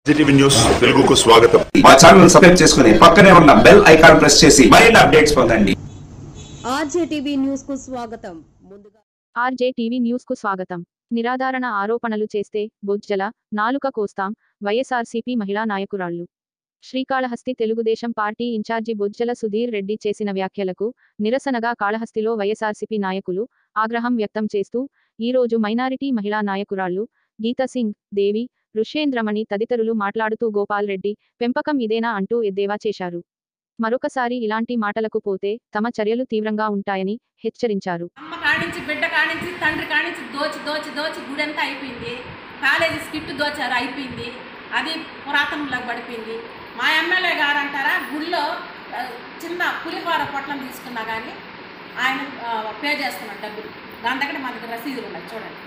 జిటివి news తెలుగుకు స్వాగతం మా ఛానల్ సబ్స్క్రైబ్ చేసుకుని పక్కనే ఉన్న బెల్ ఐకాన్ ప్రెస్ చేసి మరిన్ని అప్డేట్స్ పొందండి ఆర్జేటీవీ న్యూస్ కు స్వాగతం ముందుగా ఆర్జే టీవీ న్యూస్ కు స్వాగతం నిరాధారణ ఆరోపణలు చేస్తే బొజ్జల నాలుక కోస్తాం వైఎస్ఆర్సీపీ మహిళా నాయకురాళ్లు శ్రీకాళహస్తి తెలుగుదేశం పార్టీ ఇన్ఛార్జి బొజ్జల సుధీర్ రెడ్డి చేసిన వ్యాఖ్యలకు నిరసనగా కాళహస్తిలో వైఎస్ఆర్సీపీ నాయకులు ఆగ్రహం వ్యక్తం చేస్తూ ఈ రోజు మైనారిటీ మహిళా నాయకురాళ్లు గీతా సింగ్ దేవి ఋషేంద్రమణి తదితరులు మాట్లాడుతూ గోపాల్ రెడ్డి పెంపకం ఇదేనా అంటూ ఎద్దేవా చేశారు మరొకసారి ఇలాంటి మాటలకు పోతే తమ చర్యలు తీవ్రంగా ఉంటాయని హెచ్చరించారు అమ్మ కానించి బిడ్డ కానించి తండ్రి కానించి దోచి దోచి దోచి గుడి అంతా అయిపోయింది కాలేజీ స్కిట్ దోచారు అయిపోయింది అది పురాతనంలో పడిపోయింది మా ఎమ్మెల్యే గారు అంటారా గుళ్ళో ఆ, చిన్న పులిహోర పొట్లం తీసుకున్నా కానీ ఆయన ఆ, పే చేస్తున్నాడు డబ్బులు దాని దగ్గర మన దగ్గర రసీదులు ఉన్నాయి చూడండి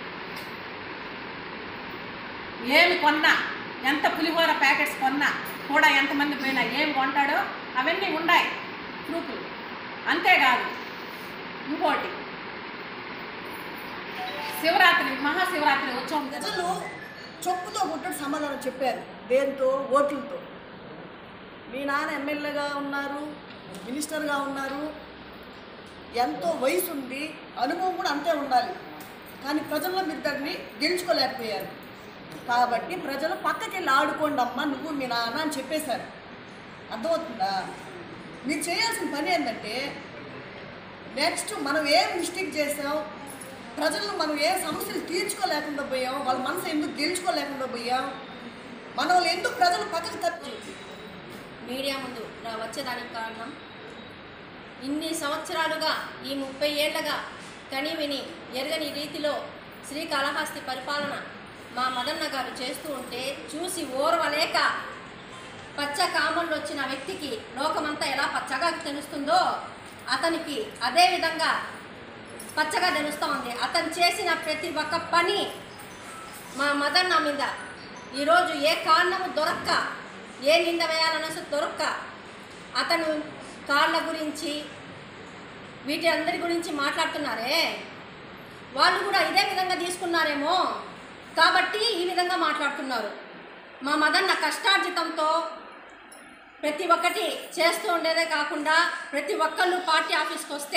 ఏమి కొన్నా ఎంత పులిహోర ప్యాకెట్స్ కొన్నా కూడా ఎంతమంది పోయినా ఏమి కొంటాడో అవన్నీ ఉన్నాయి ప్రూఫ్లు అంతేకాదు ఇంకోటి శివరాత్రి మహాశివరాత్రి ఉత్సవం ప్రజలు చొప్పుతో కొట్టడం సమాధానం చెప్పారు దేంతో ఓట్లతో మీ నాన్న ఎమ్మెల్యేగా ఉన్నారు మినిస్టర్గా ఉన్నారు ఎంతో వయసు ఉంది అనుభవం కూడా అంతే ఉండాలి కానీ ప్రజల్లో మీరు దాన్ని గెలుచుకోలేకపోయారు కాబట్టి ప్రజలు పక్కకి వెళ్ళి ఆడుకోండి అమ్మా నువ్వు మీ నాన్న అని చెప్పేశారు అర్థమవుతుందా మీరు చేయాల్సిన పని ఏంటంటే నెక్స్ట్ మనం ఏం మిస్టేక్ చేసాం ప్రజలను మనం ఏ సమస్యలు తీర్చుకోలేకుండా పోయాం వాళ్ళ మనసు ఎందుకు గెలుచుకోలేకుండా పోయాం మన వాళ్ళు ఎందుకు ప్రజలు పక్కకు తప్పి మీడియా ముందు రా వచ్చేదానికి కారణం ఇన్ని సంవత్సరాలుగా ఈ ముప్పై ఏళ్లగా కని విని ఎరగని రీతిలో శ్రీకాళహస్తి పరిపాలన మా మదన్న గారు చేస్తూ ఉంటే చూసి ఓర్వలేక పచ్చ కామన్లు వచ్చిన వ్యక్తికి లోకమంతా ఎలా పచ్చగా తెలుస్తుందో అతనికి అదే విధంగా పచ్చగా తెలుస్తూ ఉంది అతను చేసిన ప్రతి ఒక్క పని మా మదన్న మీద ఈరోజు ఏ కారణము దొరక్క ఏ నింద వేయాలన్న దొరక్క అతను కాళ్ళ గురించి వీటి అందరి గురించి మాట్లాడుతున్నారే వాళ్ళు కూడా ఇదే విధంగా తీసుకున్నారేమో కాబట్టి ఈ విధంగా మాట్లాడుతున్నారు మా మదన్న కష్టార్జితంతో ప్రతి ఒక్కటి చేస్తూ ఉండేదే కాకుండా ప్రతి ఒక్కళ్ళు పార్టీ ఆఫీస్కి వస్తే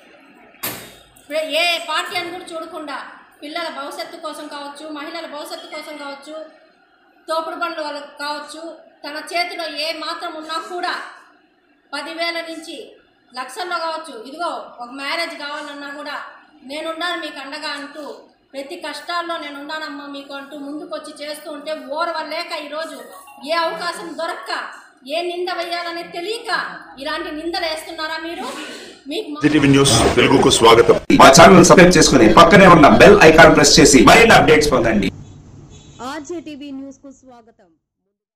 ప్ర- ఏ పార్టీ అని కూడా చూడకుండా పిల్లల భవిష్యత్తు కోసం కావచ్చు మహిళల భవిష్యత్తు కోసం కావచ్చు తోపుడు బండ్లు వాళ్ళకు కావచ్చు తన చేతిలో ఏ మాత్రం ఉన్నా కూడా పదివేల నుంచి లక్షల్లో కావచ్చు ఇదిగో ఒక మ్యారేజ్ కావాలన్నా కూడా నేనున్నాను మీకు అండగా అంటూ ప్రతి కష్టాల్లో నేనున్నానమ్మా మీకు అంటూ ముందుకొచ్చి చేస్తూ ఉంటే ఓర్వలేక ఈరోజు ఏ అవకాశం దొరక్క ఏ నింద వేయాలనేది తెలియక ఇలాంటి నిందలు వేస్తున్నారా మీరు మీకు మా- జిటివి న్యూస్ తెలుగుకు స్వాగతం మా ఛానల్ సబ్స్క్రైబ్ చేసుకుని పక్కనే ఉన్న బెల్ ఐకాన్ ప్రెస్ చేసి మరిన్ని అప్డేట్స్ పొందండి ఆర్జేటీవీ న్యూస్ కు స్వాగతం